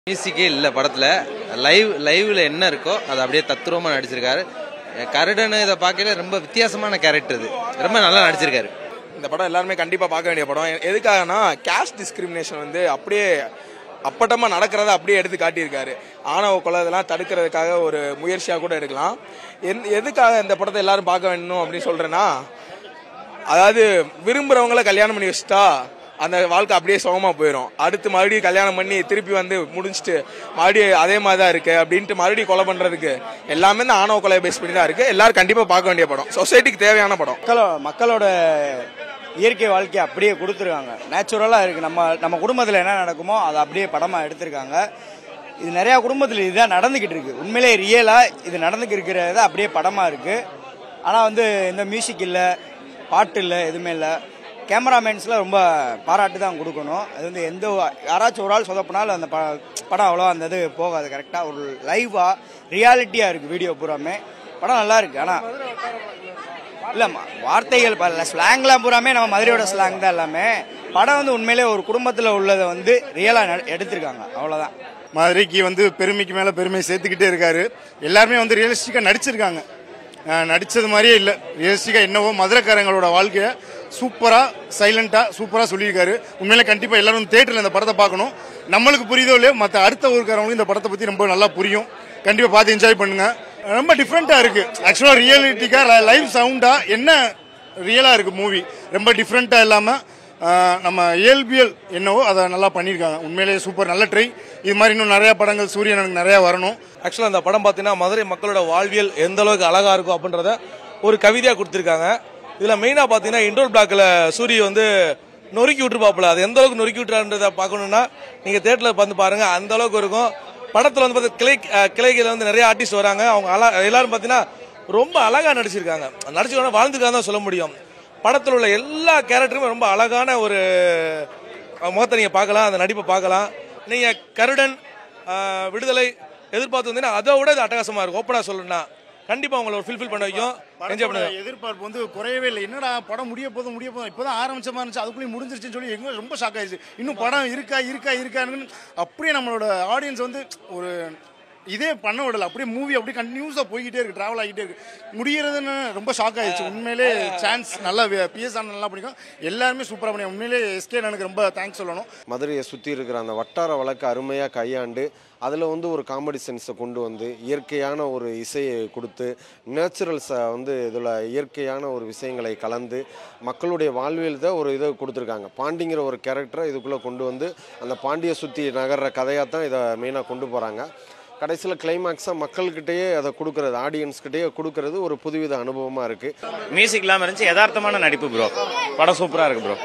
மியூசிக்கே இல்லை படத்தில் லைவ் லைவ்ல என்ன இருக்கோ அதை அப்படியே தத்ரூபமாக நடிச்சிருக்காரு கருடன் இதை பார்க்கல ரொம்ப வித்தியாசமான கேரக்டர் இது ரொம்ப நல்லா நடிச்சிருக்காரு இந்த படம் எல்லாருமே கண்டிப்பா பார்க்க வேண்டிய படம் எ- எதுக்காகனா கேஸ்ட் டிஸ்கிரிமினேஷன் வந்து அப்படியே அப்பட்டமா நடக்கிறத அப்படியே எடுத்து காட்டியிருக்காரு ஆணவ கொலை இதெல்லாம் தடுக்கிறதுக்காக ஒரு முயற்சியா கூட எடுக்கலாம் என்- எதுக்காக இந்த படத்தை எல்லாரும் பார்க்க வேணும் அப்படின்னு சொல்றேன்னா அதாவது விரும்புறவங்கள கல்யாணம் பண்ணி வச்சுட்டா அந்த வாழ்க்கை அப்படியே சுகமா போயிடும் அடுத்து மறுபடியும் கல்யாணம் பண்ணி திருப்பி வந்து முடிச்சுட்டு மறுபடியும் அதே மாதிரி தான் இருக்கு அப்படின்ட்டு மறுபடியும் கொலை பண்றதுக்கு எல்லாமே இந்த ஆணவ கொலை பேஸ் பண்ணி தான் இருக்கு எல்லாரும் கண்டிப்பா பார்க்க வேண்டிய படம் சொசைட்டிக்கு தேவையான படம் மக்களோ மக்களோட இயற்கை வாழ்க்கையை அப்படியே கொடுத்துருக்காங்க நேச்சுரலாக இருக்குது நம்ம நம்ம குடும்பத்தில் என்ன நடக்குமோ அதை அப்படியே படமாக எடுத்திருக்காங்க இது நிறையா குடும்பத்தில் இதுதான் நடந்துக்கிட்டு இருக்கு உண்மையிலே ரியலாக இது நடந்துக்கு இருக்கிறது அப்படியே படமாக இருக்குது ஆனால் வந்து இந்த மியூசிக் இல்லை பாட்டு இல்லை எதுவுமே இல்லை கேமராமேன்ஸ்லாம் ரொம்ப பாராட்டு தான் கொடுக்கணும் அது வந்து எந்த யாராச்சும் ஒரு ஆள் சொதப்பினாலும் அந்த ப- படம் அவ்வளோ அந்த இது போகாது கரெக்டாக ஒரு லைவாக ரியாலிட்டியாக இருக்குது வீடியோ பூராமே படம் நல்லா இருக்கு ஆனால் இல்ல ம- வார்த்தைகள் ஸ்லாங்லாம் பூராமே நம்ம மதுரையோட ஸ்லாங் தான் எல்லாமே படம் வந்து உண்மையிலே ஒரு குடும்பத்துல உள்ளதை வந்து ரியலா எடுத்திருக்காங்க அவ்வளவுதான் மதுரைக்கு வந்து பெருமைக்கு மேல பெருமை சேர்த்துக்கிட்டே இருக்காரு எல்லாருமே வந்து ரியலிஸ்டிக்கா நடிச்சிருக்காங்க அஹ் நடிச்சது மாதிரியே இல்ல ரியலிஸ்டிக்கா என்னவோ மதுரைக்காரங்களோட வாழ்க்கைய சூப்பரா சைலண்டா சூப்பரா சொல்லியிருக்காரு உண்மையிலே கண்டிப்பா எல்லாரும் தேட்டர்ல இந்த படத்தை பார்க்கணும் நம்மளுக்கு புரியுதோ இல்லையோ மத்த அடுத்த ஊருக்காரங்களும் இந்த படத்தை பத்தி ரொம்ப நல்லா புரியும் கண்டிப்பா பார்த்து என்ஜாய் பண்ணுங்க ரொம்ப டிஃப்ரெண்டா இருக்கு ஆக்சுவலா ரியலிட்டிக்கா லைவ் சவுண்டா என்ன ரியலா இருக்கு மூவி ரொம்ப டிஃப்ரெண்டா இல்லாம ஆஹ் நம்ம இயல்பியல் என்னவோ அதை நல்லா பண்ணியிருக்காங்க உண்மையிலேயே சூப்பர் நல்ல ட்ரை இது மாதிரி இன்னும் நிறைய படங்கள் சூரியன் எனக்கு நிறைய வரணும் ஆக்சுவலாக அந்த படம் பார்த்தீங்கன்னா மதுரை மக்களோட வாழ்வியல் எந்த அளவுக்கு அழகா இருக்கும் அப்படின்றத ஒரு கவிதையாக கொடுத்துருக்காங்க இதில் மெயினாக பார்த்தீங்கன்னா இன்டோர் பிளாக்ல சூரிய வந்து நொறுக்கி விட்டுருப்பாப்புல அது எந்த அளவுக்கு நொறுக்கி விட்டுறான்றத பார்க்கணும்னா நீங்கள் தேட்டரில் வந்து பாருங்க அந்த அளவுக்கு இருக்கும் படத்தில் வந்து பார்த்தா கிளை அஹ் கிளைகளில் வந்து நிறைய ஆர்டிஸ்ட் வராங்க அவங்க அழ எல்லாரும் பார்த்தீங்கன்னா ரொம்ப அழகாக நடிச்சிருக்காங்க நடிச்சிருக்காங்க வாழ்ந்துருக்காங்க தான் சொல்ல முடியும் படத்தில் உள்ள எல்லா கேரக்டருமே ரொம்ப அழகான ஒரு அஹ், முகத்தை நீங்கள் பார்க்கலாம் அந்த நடிப்பை பார்க்கலாம் நீங்கள் கருடன் அஹ், விடுதலை எதிர்பார்த்து வந்தீங்கன்னா அதை விட இது அட்டகாசமாக இருக்கும் ஓப்பனாக சொல்லணும்னா கண்டிப்பாக உங்களை ஒரு ஃபில்ஃபில் பண்ண வைக்கும் என்ஜாய் படத்தோட பண்ணுங்க எதிர்பார்ப்பு வந்து குறையவே இல்லை என்னடா படம் முடிய போதும் முடிய போதும் இப்போதான் ஆரம்பிச்ச மாதிரி இருந்துச்சு அதுக்குள்ளேயும் முடிஞ்சிருச்சுன்னு சொல்லி எங்க ரொம்ப ஷாக் ஆயிடுச்சு இன்னும் படம் இருக்கா இருக்கா இருக்கான்னு அப்படியே நம்மளோட ஆடியன்ஸ் வந்து ஒரு இதே பண்ண விடல அப்படியே மூவி அப்படியே கண்டினியூஸா போய்கிட்டே இருக்கு டிராவல் ஆகிட்டே இருக்கு முடியறதுன்னு ரொம்ப ஷாக் ஆயிடுச்சு உண்மையிலே சான்ஸ் நல்லா பிஎஸ் நல்லா பிடிக்கும் எல்லாருமே சூப்பரா பண்ணி உண்மையிலே எஸ்கே எனக்கு ரொம்ப தேங்க்ஸ் சொல்லணும் மதுரையை சுற்றி இருக்கிற அந்த வட்டார வழக்கை அருமையாக கையாண்டு அதில் வந்து ஒரு காமெடி சென்ஸை கொண்டு வந்து இயற்கையான ஒரு இசையை கொடுத்து நேச்சுரல்ஸை வந்து இதில் இயற்கையான ஒரு விஷயங்களை கலந்து மக்களுடைய வாழ்வியல் தான் ஒரு இதை கொடுத்துருக்காங்க பாண்டிங்கிற ஒரு கேரக்டரை இதுக்குள்ளே கொண்டு வந்து அந்த பாண்டியை சுற்றி நகர்ற கதையாக தான் இதை மெயினாக கொண்டு போகிறாங்க கடைசியில் கிளைமேக்ஸாக மக்கள்கிட்டயே அதை கொடுக்கறது ஆடியன்ஸ்கிட்டயே கொடுக்கறது ஒரு புதுவித அனுபவமாக இருக்குது மியூசிக் இல்லாமல் இருந்துச்சு யதார்த்தமான நடிப்பு ப்ரோ படம் சூப்பராக இருக்கு ப்ரோ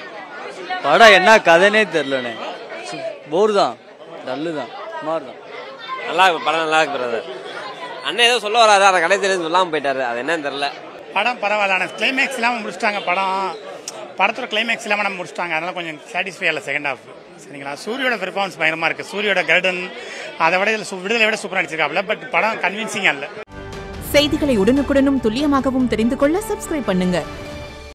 படம் என்ன கதைனே தெரிலண்ணே போர் தான் டல்லு தான் சுமார் தான் நல்லா இருக்கு படம் நல்லா இருக்கு பிரதர் அண்ணன் ஏதோ சொல்ல வராது அதை கடைசியில சொல்லாம போயிட்டாரு அது என்னன்னு தெரியல படம் பரவாயில்ல ஆனால் கிளைமேக்ஸ் இல்லாமல் முடிச்சிட்டாங்க படம் படத்தோட கிளைமேக்ஸ் இல்லாமல் நம்ம முடிச்சிட்டாங்க அதனால கொஞ்சம் சாட்டிஸ்ஃபை இல்லை செகண்ட் ஹாஃப் சரிங்களா சூரியோட பெர்ஃபார்மன்ஸ் பயங்கரமாக இருக்குது சூரியோட கர்டன் அதை விட இதில் சு- விடுதலை விட சூப்பராக நடிச்சிருக்காப்ல பட் படம் கன்வின்சிங்காக இல்லை செய்திகளை உடனுக்குடனும் துல்லியமாகவும் தெரிந்து கொள்ள சப்ஸ்கிரைப் பண்ணுங்க